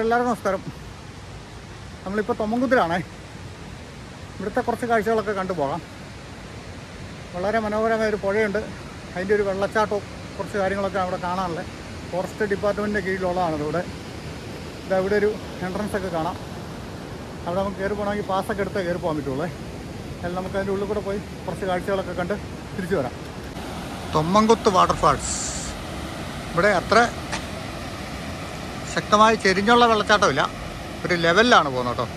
എല്ലാവർക്കും നമസ്കാരം നമ്മളിപ്പോൾ തൊമ്മൻകുത്തിലാണേ ഇവിടുത്തെ കുറച്ച് കാഴ്ചകളൊക്കെ കണ്ടുപോകാം വളരെ മനോഹരമായ ഒരു പുഴയുണ്ട് അതിൻ്റെ ഒരു വെള്ളച്ചാട്ടവും കുറച്ച് കാര്യങ്ങളൊക്കെ അവിടെ കാണാനുള്ളത് ഫോറസ്റ്റ് ഡിപ്പാർട്ട്മെൻറ്റിൻ്റെ കീഴിലുള്ളതാണ് ഇവിടെ ഇതാ ഇവിടെ ഒരു എൻട്രൻസ് ഒക്കെ കാണാം അവിടെ നമുക്ക് കയറി പോകണമെങ്കിൽ പാസ്സൊക്കെ എടുത്തേ കയറി പോകാൻ പറ്റുള്ളൂ അതിൽ നമുക്ക് അതിൻ്റെ ഉള്ളിൽ കൂടെ പോയി കുറച്ച് കാഴ്ചകളൊക്കെ കണ്ട് തിരിച്ചു വരാം തൊമ്മൻകുത്ത് വാട്ടർഫാൾസ് ഇവിടെ അത്ര ശക്തമായി ചെരിഞ്ഞുള്ള വെള്ളച്ചാട്ടമില്ല ഒരു ലെവലിലാണ് പോകുന്നത് കേട്ടോ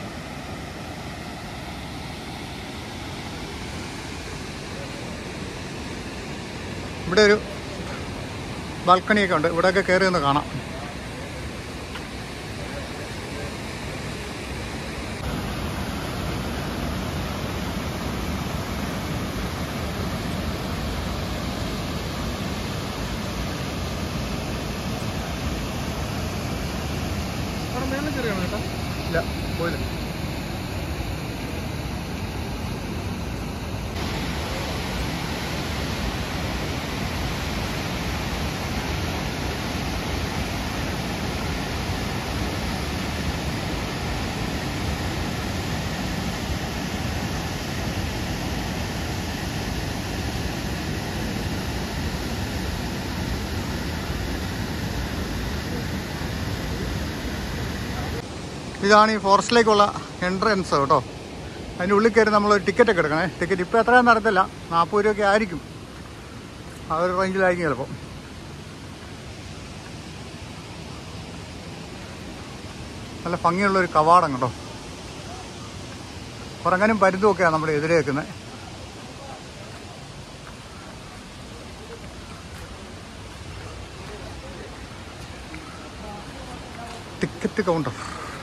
ഇവിടെ ഒരു ബാൽക്കണിയൊക്കെ ഉണ്ട് ഇവിടെയൊക്കെ കയറി നിന്ന് കാണാം ഇല്ല പോയില്ല ഇതാണ് ഈ ഫോറസ്റ്റിലേക്കുള്ള എൻട്രൻസ് കേട്ടോ അതിൻ്റെ ഉള്ളിൽ കയറി നമ്മൾ ടിക്കറ്റ് ഒക്കെ എടുക്കണേ ടിക്കറ്റ് ഇപ്പോൾ എത്രയാണെന്ന് അറിയത്തില്ല നാൽപ്പത് രൂപയൊക്കെ ആയിരിക്കും ആ ഒരു റേഞ്ചിലായിരിക്കും ചിലപ്പോൾ നല്ല ഭംഗിയുള്ളൊരു കവാടം കേട്ടോ കുറങ്ങനും പരുന്തുമൊക്കെയാണ് നമ്മുടെ എതിരെ വെക്കുന്നത് ടിക്കറ്റ് കൗണ്ടർ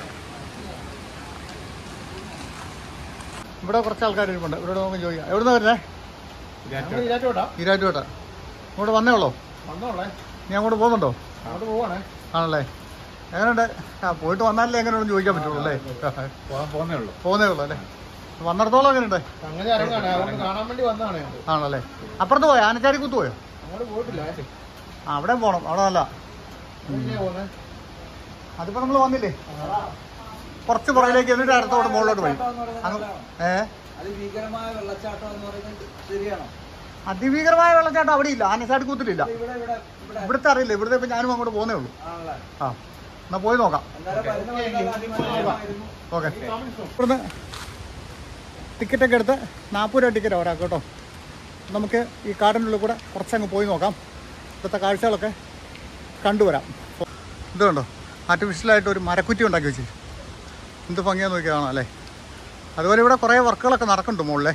ഇവിടെ കുറച്ച് ആൾക്കാർ ഇരിപ്പുണ്ട് ഇവിടെ നമുക്ക് ചോദിക്കാം എവിടുന്ന് വരുന്നേ ഈരാറ്റുപേട്ട ഇങ്ങോട്ട് വന്നേ ഉള്ളോ വന്നോളെ നീ അങ്ങോട്ട് പോകുന്നുണ്ടോ അങ്ങോട്ട് പോവാണേ ആണല്ലേ എങ്ങനെയുണ്ട് ആ പോയിട്ട് വന്നാലേ എങ്ങനെയുണ്ടെന്ന് ചോദിക്കാൻ പറ്റുള്ളൂ അല്ലേ പോകാൻ പോന്നേ ഉള്ളൂ പോകുന്നേ ഉള്ളൂ അല്ലേ വന്നിടത്തോളം എങ്ങനെയുണ്ട് അങ്ങനെ ഇറങ്ങാണ് അതുകൊണ്ട് കാണാൻ വേണ്ടി വന്നതാണ് ഞാൻ ആണല്ലേ അപ്പുറത്ത് പോയോ ആനച്ചാരി കുത്ത് പോയോ അങ്ങോട്ട് പോയിട്ടില്ല ആ അവിടെ പോകണം അവിടെ നല്ല എങ്ങനെയാ പോന്നെ അതിപ്പോ നമ്മൾ വന്നില്ലേ കുറച്ച് പുറകിലേക്ക് എന്നിട്ട് അടുത്തോട്ട് മുകളിലോട്ട് പോയി അങ്ങ് ഏ അതിഭീകരമായ വെള്ളച്ചാട്ടം എന്ന് പറയുന്നത് ശരിയാണോ അതിഭീകരമായ വെള്ളച്ചാട്ടം അവിടെ ഇല്ല ആനച്ചാടി കൂത്തിലില്ല ഇവിടെ ഇവിടെ ഇവിടെ ഇവിടുത്തെ അറിയില്ല ഇവിടുത്തെ ഇപ്പൊ ഞാനും അങ്ങോട്ട് പോകുന്നേ ഉള്ളൂ ആണല്ലേ ആ എന്നാ പോയി നോക്കാം എന്നാലും വരുന്ന വഴിയിൽ അതിമനോഹരമായിരുന്നു. ഓക്കെ ഇവിടുന്ന് ടിക്കറ്റ് ഒക്കെ എടുത്ത് നാൽപ്പത് രൂപ ടിക്കറ്റ് ഒരാൾക്ക് കേട്ടോ നമുക്ക് ഈ കാടിൻ്റെ ഉള്ളിൽ കൂടെ കുറച്ചങ്ങ് പോയി നോക്കാം ഇവിടുത്തെ കാഴ്ചകളൊക്കെ കണ്ടുവരാം ഇത് കണ്ടോ ആർട്ടിഫിഷ്യലായിട്ട് ഒരു മരക്കുറ്റി ഉണ്ടാക്കി വെച്ച് എന്ത് ഭംഗിയാന്ന് നോക്കി കാണാം അല്ലേ അതുപോലെ ഇവിടെ കുറേ വർക്കുകളൊക്കെ നടക്കുന്നുണ്ട് മുകളിലെ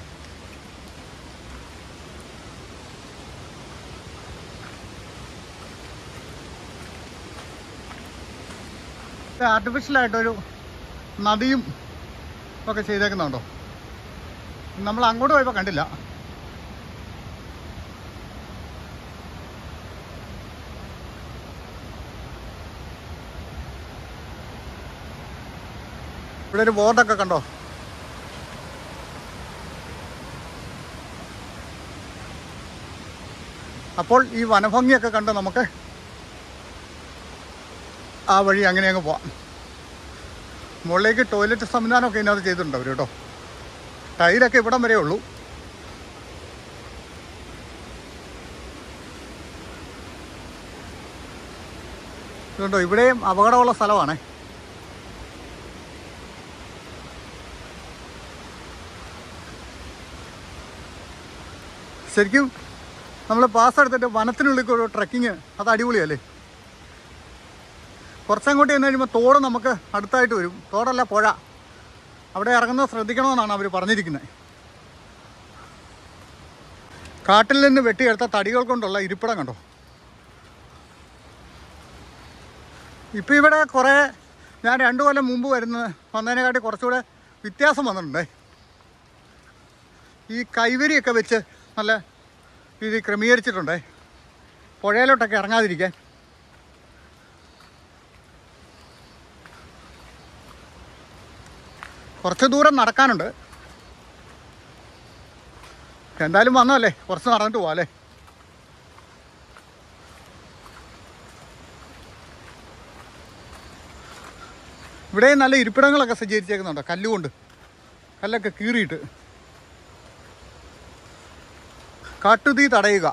ആർട്ടിഫിഷ്യലായിട്ടൊരു നദിയും ഒക്കെ ചെയ്തേക്കുന്നുണ്ടോ നമ്മൾ അങ്ങോട്ട് പോയപ്പോൾ കണ്ടില്ല ഇവിടെ ഒരു ബോർഡൊക്കെ കണ്ടോ അപ്പോൾ ഈ വനഭംഗിയൊക്കെ കണ്ട് നമുക്ക് ആ വഴി അങ്ങനെ അങ്ങ് പോവാം മുകളിലേക്ക് ടോയ്ലറ്റ് സംവിധാനമൊക്കെ ഇതിനകത്ത് ചെയ്തിട്ടുണ്ട് അവർ കേട്ടോ ടൈലൊക്കെ ഇവിടം വരെ ഉള്ളൂ ഇതുണ്ടോ ഇവിടെയും അപകടമുള്ള സ്ഥലമാണേ ശരിക്കും നമ്മൾ പാസ് എടുത്തിട്ട് വനത്തിനുള്ളിൽ ഒരു ട്രക്കിങ് അത് അടിപൊളിയല്ലേ കുറച്ചങ്ങോട്ട് ചെന്ന് കഴിയുമ്പോൾ തോട് നമുക്ക് അടുത്തായിട്ട് വരും തോടല്ല പുഴ അവിടെ ഇറങ്ങുന്നത് ശ്രദ്ധിക്കണമെന്നാണ് അവർ പറഞ്ഞിരിക്കുന്നത് കാട്ടിൽ നിന്ന് വെട്ടിയെടുത്ത തടികൾ കൊണ്ടുള്ള ഇരിപ്പിടം കണ്ടോ ഇപ്പം ഇവിടെ കുറേ ഞാൻ രണ്ടു കൊല്ലം മുമ്പ് വരുന്ന വന്നതിനെക്കാട്ടി കുറച്ചുകൂടെ വ്യത്യാസം വന്നിട്ടുണ്ടേ ഈ കൈവരിയൊക്കെ വെച്ച് നല്ല രീതിയിൽ ക്രമീകരിച്ചിട്ടുണ്ടേ പുഴയിലോട്ടൊക്കെ ഇറങ്ങാതിരിക്കാൻ കുറച്ച് ദൂരം നടക്കാനുണ്ട് എന്തായാലും വന്നല്ലേ കുറച്ച് നടന്നിട്ട് പോവാം അല്ലേ ഇവിടെ നല്ല ഇരിപ്പിടങ്ങളൊക്കെ സജ്ജീകരിച്ചേക്കുന്നുണ്ടോ കല്ലുകൊണ്ട് കല്ലൊക്കെ കീറിയിട്ട് കാട്ടുതീ തടയുക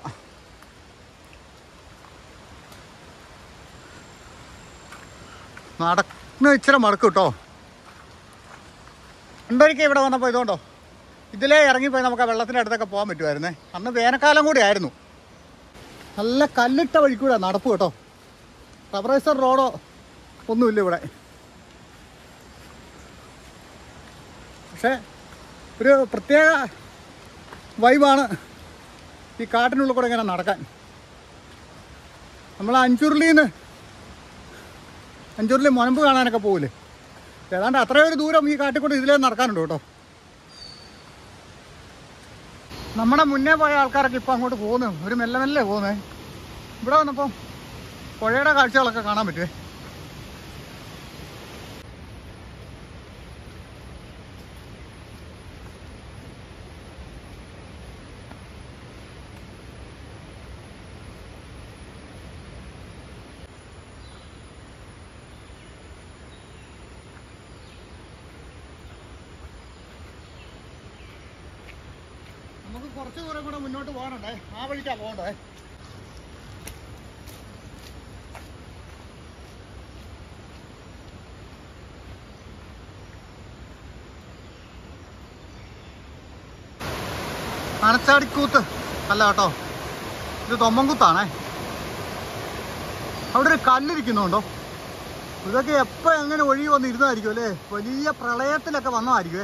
നടക്കുന്ന ഇച്ചിരി മടക്കും കേട്ടോ ഉണ്ടൊരിക്കൽ ഇവിടെ വന്നപ്പോൾ ഇതുകൊണ്ടോ ഇതിലേ ഇറങ്ങിപ്പോയി നമുക്ക് ആ വെള്ളത്തിൻ്റെ അടുത്തൊക്കെ പോകാൻ പറ്റുമായിരുന്നേ അന്ന് വേനൽക്കാലം കൂടി ആയിരുന്നു നല്ല കല്ലിട്ട വഴി കൂടെ നടപ്പ് കേട്ടോ റബ്ബറൈസർ റോഡോ ഒന്നുമില്ല ഇവിടെ പക്ഷേ ഒരു പ്രത്യേക വൈബാണ് ഈ കാട്ടിനുള്ളിൽ കൂടെ ഇങ്ങനെ നടക്കാൻ നമ്മൾ അഞ്ചുരുളിന്ന് അഞ്ചുരുളി മുനമ്പ് കാണാനൊക്കെ പോകില്ലേ ഏതാണ്ട് അത്രയും ഒരു ദൂരം ഈ കാട്ടിൽ കൂടെ ഇതിലേ നടക്കാനുണ്ട് കേട്ടോ നമ്മുടെ മുന്നേ പോയ ആൾക്കാരൊക്കെ ഇപ്പം അങ്ങോട്ട് പോകുന്നു ഒരു മെല്ലെ മെല്ലെ പോകുന്നേ ഇവിടെ വന്നപ്പം പുഴയുടെ കാഴ്ചകളൊക്കെ കാണാൻ പറ്റുമേ നമുക്ക് കുറച്ച് ദൂരം കൂടെ മുന്നോട്ട് പോകാനുണ്ടേ ആ വഴിക്കാ പോകണ്ടേ അണച്ചാടിക്കൂത്ത് അല്ല കേട്ടോ ഇത് തൊമ്മൻകുത്താണേ അവിടെ ഒരു കല്ലിരിക്കുന്നുണ്ടോ ഇതൊക്കെ എപ്പോ എങ്ങനെ ഒഴുകി വന്ന് ഇരുന്നതായിരിക്കും അല്ലേ വലിയ പ്രളയത്തിലൊക്കെ വന്നതായിരിക്കുമേ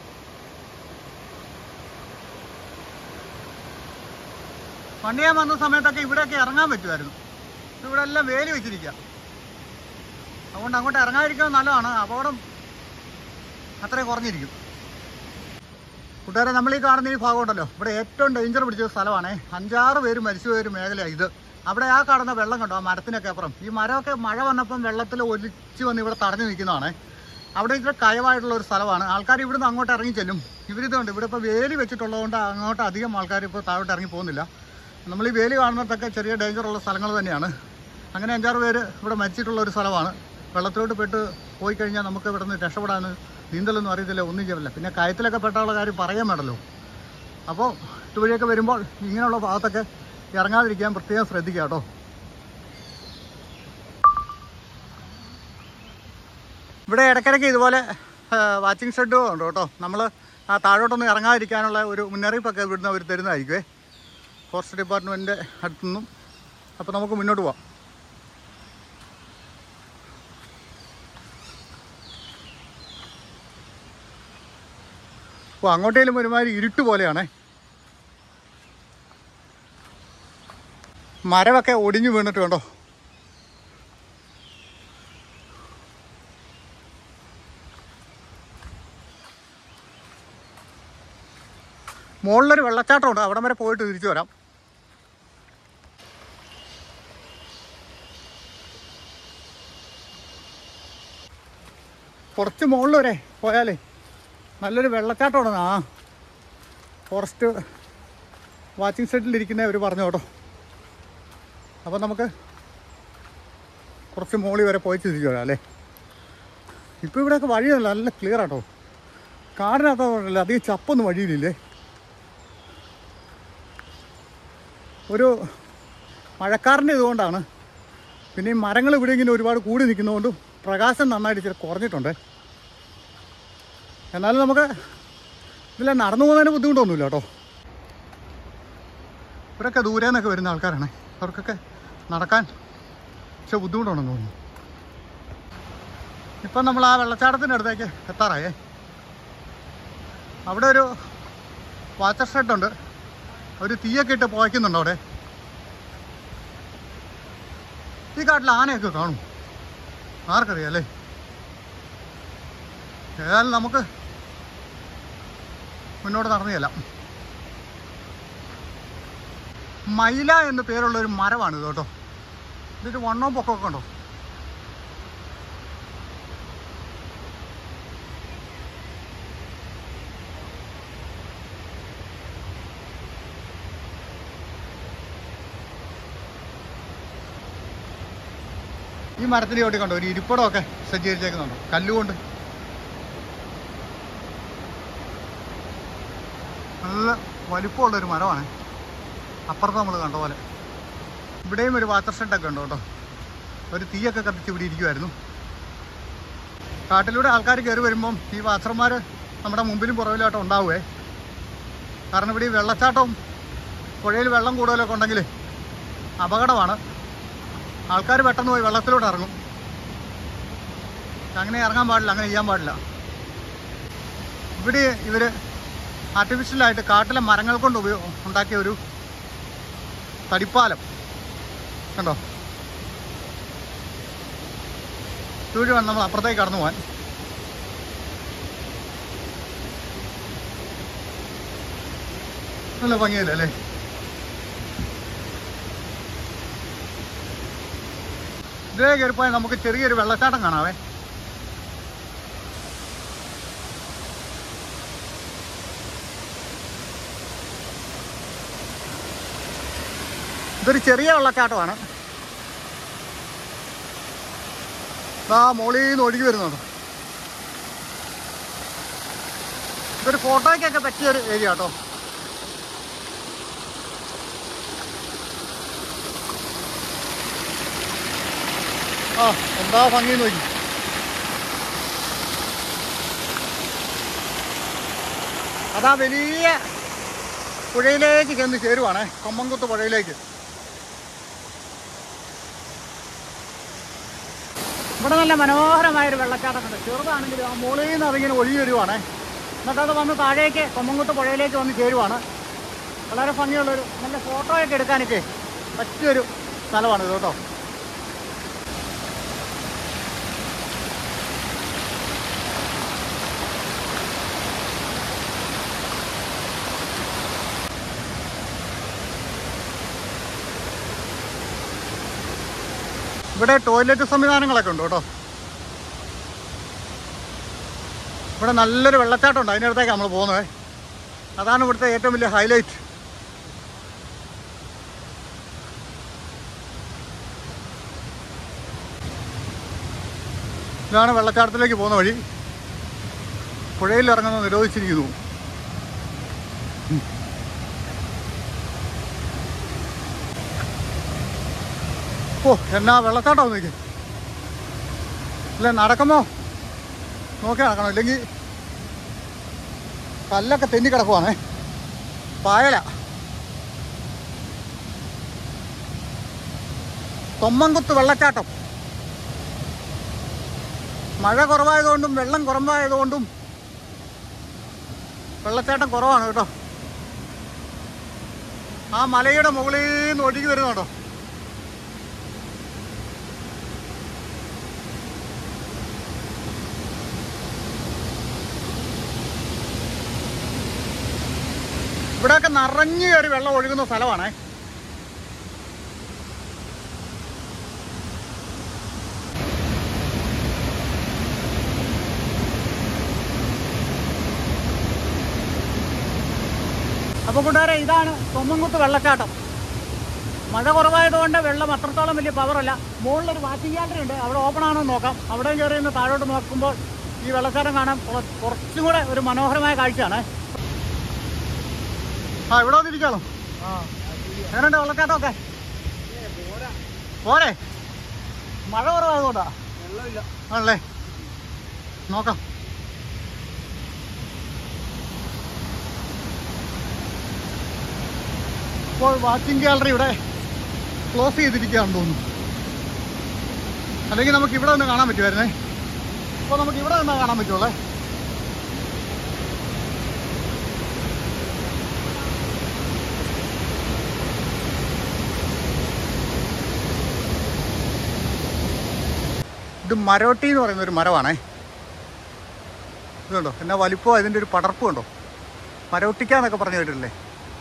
പണ്ട് ഞാൻ വന്ന സമയത്തൊക്കെ ഇവിടെയൊക്കെ ഇറങ്ങാൻ പറ്റുമായിരുന്നു ഇവിടെ എല്ലാം വേലി വെച്ചിരിക്കുക അതുകൊണ്ട് അങ്ങോട്ട് ഇറങ്ങാതിരിക്കുന്നത് നല്ലതാണ് അപകടം അത്രയും കുറഞ്ഞിരിക്കും കൂട്ടുകാരെ നമ്മൾ ഈ കാണുന്ന ഈ ഭാഗം ഉണ്ടല്ലോ ഇവിടെ ഏറ്റവും ഡേഞ്ചർ പിടിച്ച ഒരു സ്ഥലമാണേ അഞ്ചാറ് പേര് മരിച്ചു പോയ ഒരു മേഖലയാണ് ഇത് അവിടെ ആ കാണുന്ന വെള്ളം കണ്ടോ ആ മരത്തിനൊക്കെ അപ്പുറം ഈ മരമൊക്കെ മഴ വന്നപ്പം വെള്ളത്തിൽ ഒലിച്ച് വന്ന് ഇവിടെ തടഞ്ഞു നിൽക്കുന്നതാണേ അവിടെ ഇത്ര കയവായിട്ടുള്ള ഒരു സ്ഥലമാണ് ആൾക്കാർ ഇവിടുന്ന് അങ്ങോട്ട് ഇറങ്ങി ചെല്ലും ഇവരിതുണ്ട് ഇവിടെ ഇപ്പോൾ വേലി വെച്ചിട്ടുള്ളതുകൊണ്ട് അങ്ങോട്ട് അധികം ആൾക്കാർ ഇപ്പോൾ താഴോട്ട് ഇറങ്ങി പോകുന്നില്ല നമ്മൾ ഈ വേലി കാണുന്നിടത്തൊക്കെ ചെറിയ ഡേഞ്ചറുള്ള സ്ഥലങ്ങൾ തന്നെയാണ് അങ്ങനെ അഞ്ചാറ് പേര് ഇവിടെ മരിച്ചിട്ടുള്ള ഒരു സ്ഥലമാണ് വെള്ളത്തിലോട്ട് പെട്ട് പോയി കഴിഞ്ഞാൽ നമുക്ക് ഇവിടെ നിന്ന് രക്ഷപ്പെടാൻ നീന്തലൊന്നും അറിയത്തില്ല ഒന്നും ചെയ്യില്ല പിന്നെ കയത്തിലൊക്കെ പെട്ടുള്ള കാര്യം പറയാൻ വേണ്ടല്ലോ അപ്പോൾ ഇതുവഴിയൊക്കെ വരുമ്പോൾ ഇങ്ങനെയുള്ള ഭാഗത്തൊക്കെ ഇറങ്ങാതിരിക്കാൻ പ്രത്യേകം ശ്രദ്ധിക്കുക കേട്ടോ ഇവിടെ ഇടയ്ക്കിടയ്ക്ക് ഇതുപോലെ വാച്ചിങ് ഷെഡും ഉണ്ട് കേട്ടോ നമ്മൾ ആ താഴോട്ടൊന്നും ഇറങ്ങാതിരിക്കാനുള്ള ഒരു മുന്നറിയിപ്പൊക്കെ ഇവിടുന്ന് അവർ തരുന്നതായിരിക്കുമേ ഫോറസ്റ്റ് ഡിപ്പാർട്ട്മെൻറ്റിൻ്റെ അടുത്തുനിന്നും അപ്പോൾ നമുക്ക് മുന്നോട്ട് പോവാം അപ്പോൾ അങ്ങോട്ടേലും ഒരുമാതിരി ഇരുട്ട് പോലെയാണേ മരമൊക്കെ ഒടിഞ്ഞു വീണിട്ട് കണ്ടോ മുകളിലൊരു വെള്ളച്ചാട്ടമുണ്ട് അവിടം വരെ പോയിട്ട് തിരിച്ചു വരാം കുറച്ച് മുകളിൽ വരെ പോയാലേ നല്ലൊരു വെള്ളച്ചാട്ടമാണ് ആ ഫോറസ്റ്റ് വാച്ചിങ് സെറ്റിലിരിക്കുന്ന അവർ പറഞ്ഞു കേട്ടോ അപ്പോൾ നമുക്ക് കുറച്ച് മുകളിൽ വരെ പോയി തിരിച്ചു വരാം അല്ലേ ഇപ്പോൾ ഇവിടെയൊക്കെ വഴിയല്ല നല്ല ക്ലിയർ ആട്ടോ കാടിനകത്തല്ല അധികം ചപ്പൊന്നും വഴിയിലില്ലേ ഒരു മഴക്കാറിൻ്റെ ഇതുകൊണ്ടാണ് പിന്നെ ഈ മരങ്ങൾ ഇവിടെ ഇങ്ങനെ ഒരുപാട് കൂടി നിൽക്കുന്നതുകൊണ്ടും പ്രകാശം നന്നായിട്ട് ഇച്ചിരി കുറഞ്ഞിട്ടുണ്ട് എന്നാലും നമുക്ക് ഇതിൽ നടന്നു പോകുന്നതിന് ബുദ്ധിമുട്ടൊന്നുമില്ല കേട്ടോ ഇവരൊക്കെ ദൂരെ നിന്നൊക്കെ വരുന്ന ആൾക്കാരാണ് അവർക്കൊക്കെ നടക്കാൻ പക്ഷെ ബുദ്ധിമുട്ടുണ്ടെന്ന് തോന്നുന്നു ഇപ്പം നമ്മൾ ആ വെള്ളച്ചാട്ടത്തിൻ്റെ അടുത്തേക്ക് എത്താറായേ അവിടെ ഒരു വാച്ചർ ഷെഡുണ്ട് ഒരു തീയൊക്കെ ഇട്ട് പുകയ്ക്കുന്നുണ്ട് അവിടെ ഈ കാട്ടിൽ ആനയൊക്കെ കാണും ആർക്കറിയാം അല്ലേ ഏതായാലും നമുക്ക് മുന്നോട്ട് നടന്നു ചെല്ലാം മൈല എന്ന് പേരുള്ള ഒരു മരമാണ് ഇത് കേട്ടോ ഇതിൻ്റെ വണ്ണവും പൊക്കമൊക്കെ ഉണ്ടോ ഈ മരത്തിന് ചോട്ടി കണ്ടോ ഒരു ഇരിപ്പിടമൊക്കെ സജ്ജീകരിച്ചേക്കുന്നുണ്ടോ കല്ലുകൊണ്ട് നല്ല വലിപ്പമുള്ളൊരു മരമാണ് അപ്പുറത്ത് നമ്മൾ കണ്ട പോലെ ഇവിടെയും ഒരു വാട്ടർ ഷെഡൊക്കെ ഉണ്ട് കേട്ടോ ഒരു തീയൊക്കെ കത്തിച്ച് ഇവിടെ ഇരിക്കുമായിരുന്നു കാട്ടിലൂടെ ആൾക്കാർ കയറി വരുമ്പം ഈ വാച്ചർമാർ നമ്മുടെ മുമ്പിലും പുറകിലായിട്ട് ഉണ്ടാവുമേ കാരണം ഇവിടെ ഈ വെള്ളച്ചാട്ടവും പുഴയിൽ വെള്ളം കൂടുതലൊക്കെ ഉണ്ടെങ്കിൽ അപകടമാണ് ആൾക്കാർ പെട്ടെന്ന് പോയി വെള്ളത്തിലോട്ട് ഇറങ്ങും അങ്ങനെ ഇറങ്ങാൻ പാടില്ല അങ്ങനെ ചെയ്യാൻ പാടില്ല ഇവിടെ ഇവർ ആർട്ടിഫിഷ്യലായിട്ട് കാട്ടിലെ മരങ്ങൾ കൊണ്ട് ഉപയോഗ ഉണ്ടാക്കിയ ഒരു തടിപ്പാലം കണ്ടോ ഇതുവഴി വേണം നമ്മൾ അപ്പുറത്തേക്ക് കടന്നു പോകാൻ നല്ല ഭംഗിയല്ലേ അല്ലേ ഇതിലേ കയറിപ്പോയാൽ നമുക്ക് ചെറിയൊരു വെള്ളച്ചാട്ടം കാണാവേ ഇതൊരു ചെറിയ വെള്ളച്ചാട്ടമാണ് ആ മോളിൽ നിന്ന് ഒഴുകി വരുന്നുണ്ട് ഇതൊരു ഫോട്ടോയ്ക്കൊക്കെ പറ്റിയൊരു ഏരിയ കേട്ടോ ആ എന്താ ഭംഗി നോക്കി അതാ വലിയ പുഴയിലേക്ക് ചെന്ന് ചേരുവാണേ കൊമ്മൻകുത്ത് പുഴയിലേക്ക് ഇവിടെ നല്ല മനോഹരമായൊരു വെള്ളച്ചാട്ടം ഉണ്ട് ചെറുതാണെങ്കിലും ആ മുകളിൽ നിന്ന് അതിങ്ങനെ ഒഴുകി വരുവാണേ എന്നിട്ട് അത് വന്ന് താഴേക്ക് കൊമ്മൻകുത്ത് പുഴയിലേക്ക് വന്ന് ചേരുവാണ് വളരെ ഭംഗിയുള്ളൊരു നല്ല ഫോട്ടോയൊക്കെ എടുക്കാനൊക്കെ പറ്റിയൊരു സ്ഥലമാണ് ഇത് കേട്ടോ ഇവിടെ ടോയ്ലറ്റ് സംവിധാനങ്ങളൊക്കെ ഉണ്ട് കേട്ടോ ഇവിടെ നല്ലൊരു വെള്ളച്ചാട്ടം ഉണ്ട് അതിനടുത്തേക്ക് നമ്മൾ പോകുന്നത് അതാണ് ഇവിടുത്തെ ഏറ്റവും വലിയ ഹൈലൈറ്റ് ഇതാണ് വെള്ളച്ചാട്ടത്തിലേക്ക് പോകുന്ന വഴി പുഴയിൽ ഇറങ്ങുന്നത് നിരോധിച്ചിരിക്കുന്നു ഓ എന്നാ വെള്ളച്ചാട്ടം നോക്കി ഇല്ല നടക്കുമോ നോക്കി നടക്കണം ഇല്ലെങ്കിൽ കല്ലൊക്കെ തെന്നി കിടക്കുവാണേ പായല തൊമ്മൻകുത്ത് വെള്ളച്ചാട്ടം മഴ കുറവായതുകൊണ്ടും വെള്ളം കുറവായതുകൊണ്ടും വെള്ളച്ചാട്ടം കുറവാണ് കേട്ടോ ആ മലയുടെ മുകളിൽ നിന്ന് ഒഴുകി വരുന്നുണ്ടോ ഇവിടെയൊക്കെ നിറഞ്ഞു കയറി വെള്ളം ഒഴുകുന്ന സ്ഥലമാണേ അപ്പോൾ കൂട്ടുകാരെ ഇതാണ് തൊമ്മൻകുത്ത് വെള്ളച്ചാട്ടം മഴ കുറവായതുകൊണ്ട് വെള്ളം അത്രത്തോളം വലിയ പവറല്ല മുകളിലൊരു വാച്ചിങ് ഗാലറി ഉണ്ട് അവിടെ ഓപ്പൺ ആണോ എന്ന് നോക്കാം അവിടെ കയറി നിന്ന് താഴോട്ട് നോക്കുമ്പോൾ ഈ വെള്ളച്ചാട്ടം കാണാൻ കുറ- കുറച്ചും കൂടെ ഒരു മനോഹരമായ കാഴ്ചയാണ് ആ ഇവിടെ വന്നിരിക്കാമോ എങ്ങനെയുണ്ട് വെള്ളച്ചാട്ടമൊക്കെ പോരെ മഴ കുറവായതുകൊണ്ടാ വെള്ളമില്ല ആണല്ലേ നോക്കാം ഇപ്പോൾ വാച്ചിങ് ഗാലറി ഇവിടെ ക്ലോസ് ചെയ്തിരിക്കുകയാണെന്ന് തോന്നുന്നു അല്ലെങ്കിൽ നമുക്ക് ഇവിടെ നിന്ന് കാണാൻ പറ്റുമായിരുന്നേ ഇപ്പോൾ നമുക്ക് ഇവിടെ നിന്ന് കാണാൻ പറ്റുള്ളേ ഇത് മരോട്ടി എന്ന് പറയുന്ന ഒരു മരമാണേ ഇതുണ്ടോ എന്നാ വലിപ്പോ അതിൻ്റെ ഒരു പടർപ്പ് കണ്ടോ മരോട്ടിക്കാന്നൊക്കെ പറഞ്ഞു കേട്ടിട്ടില്ലേ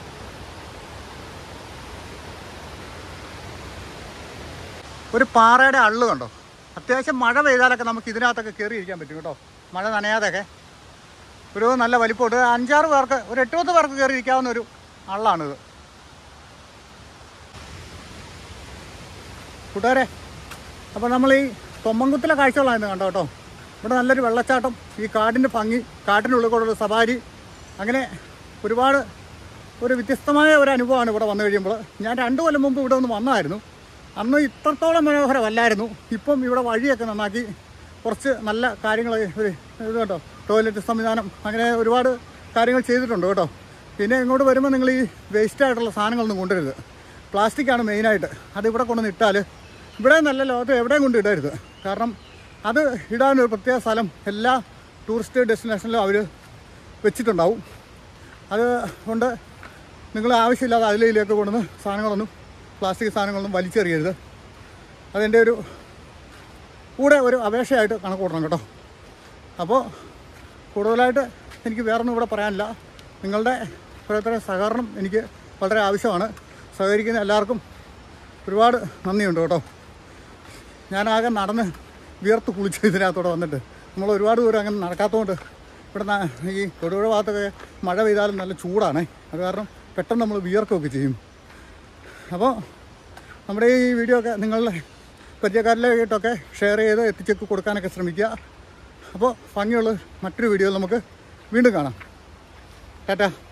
ഒരു പാറയുടെ അള്ളു കണ്ടോ അത്യാവശ്യം മഴ പെയ്താലൊക്കെ നമുക്ക് ഇതിനകത്തൊക്കെ കയറി ഇരിക്കാൻ പറ്റും കേട്ടോ മഴ നനയാതെയൊക്കെ ഒരു നല്ല വലിപ്പമുണ്ട് ഒരു അഞ്ചാറ് പേർക്ക് ഒരു എട്ട് പത്ത് പേർക്ക് കയറി ഇരിക്കാവുന്ന ഒരു അള്ളാണിത് കൂട്ടുകാരെ അപ്പോൾ നമ്മൾ ഈ തൊമ്മൻകുത്തിലെ കാഴ്ചകളായിരുന്നു കണ്ടോ കേട്ടോ ഇവിടെ നല്ലൊരു വെള്ളച്ചാട്ടം ഈ കാടിൻ്റെ ഭംഗി കാട്ടിനുള്ളിൽ കൂടെ ഒരു സവാരി അങ്ങനെ ഒരുപാട് ഒരു വ്യത്യസ്തമായ ഒരു അനുഭവമാണ് ഇവിടെ വന്നു കഴിയുമ്പോൾ ഞാൻ രണ്ട് കൊല്ലം മുമ്പ് ഇവിടെ ഒന്ന് വന്നതായിരുന്നു അന്ന് ഇത്രത്തോളം മനോഹരമല്ലായിരുന്നു ഇപ്പം ഇവിടെ വഴിയൊക്കെ നന്നാക്കി കുറച്ച് നല്ല കാര്യങ്ങൾ ഒരു ഇത് കേട്ടോ ടോയ്ലറ്റ് സംവിധാനം അങ്ങനെ ഒരുപാട് കാര്യങ്ങൾ ചെയ്തിട്ടുണ്ട് കേട്ടോ പിന്നെ ഇങ്ങോട്ട് വരുമ്പോൾ നിങ്ങൾ ഈ വേസ്റ്റ് ആയിട്ടുള്ള സാധനങ്ങളൊന്നും കൊണ്ടുവരരുത് പ്ലാസ്റ്റിക്കാണ് മെയിനായിട്ട് അത് ഇവിടെ കൊണ്ടുവന്ന് ഇട്ടാൽ ഇവിടെ നല്ല ലോകത്ത് എവിടെയും കൊണ്ട് ഇടരുത് കാരണം അത് ഇടാനൊരു പ്രത്യേക സ്ഥലം എല്ലാ ടൂറിസ്റ്റ് ഡെസ്റ്റിനേഷനിലും അവർ വെച്ചിട്ടുണ്ടാവും അത് കൊണ്ട് നിങ്ങൾ ആവശ്യമില്ലാതെ അതിലേക്ക് കൊണ്ടുവന്ന് സാധനങ്ങളൊന്നും പ്ലാസ്റ്റിക് സാധനങ്ങളൊന്നും വലിച്ചെറിയരുത് അതെൻ്റെ ഒരു കൂടെ ഒരു അപേക്ഷയായിട്ട് കണക്ക് കൂട്ടണം കേട്ടോ അപ്പോൾ കൂടുതലായിട്ട് എനിക്ക് വേറൊന്നും ഇവിടെ പറയാനില്ല നിങ്ങളുടെ ഓരോരുത്തരുടെ സഹകരണം എനിക്ക് വളരെ ആവശ്യമാണ് സഹകരിക്കുന്ന എല്ലാവർക്കും ഒരുപാട് നന്ദിയുണ്ട് കേട്ടോ ഞാനാകെ നടന്ന് വിയർത്ത് കുളിച്ച് ഇതിനകത്തോടെ വന്നിട്ട് നമ്മൾ ഒരുപാട് ദൂരം അങ്ങനെ നടക്കാത്തതുകൊണ്ട് ഇവിടെ ന- ഈ തൊടുപുഴ ഭാഗത്തൊക്കെ മഴ പെയ്താലും നല്ല ചൂടാണ് അത് കാരണം പെട്ടെന്ന് നമ്മൾ വിയർക്കുകയൊക്കെ ചെയ്യും അപ്പോൾ നമ്മുടെ ഈ വീഡിയോ ഒക്കെ നിങ്ങളുടെ പരിചയക്കാരിലായിട്ടൊക്കെ ഷെയർ ചെയ്ത് എത്തിച്ചൊക്കെ കൊടുക്കാനൊക്കെ ശ്രമിക്കുക അപ്പോൾ ഭംഗിയുള്ള മറ്റൊരു വീഡിയോയിൽ നമുക്ക് വീണ്ടും കാണാം ടാറ്റാ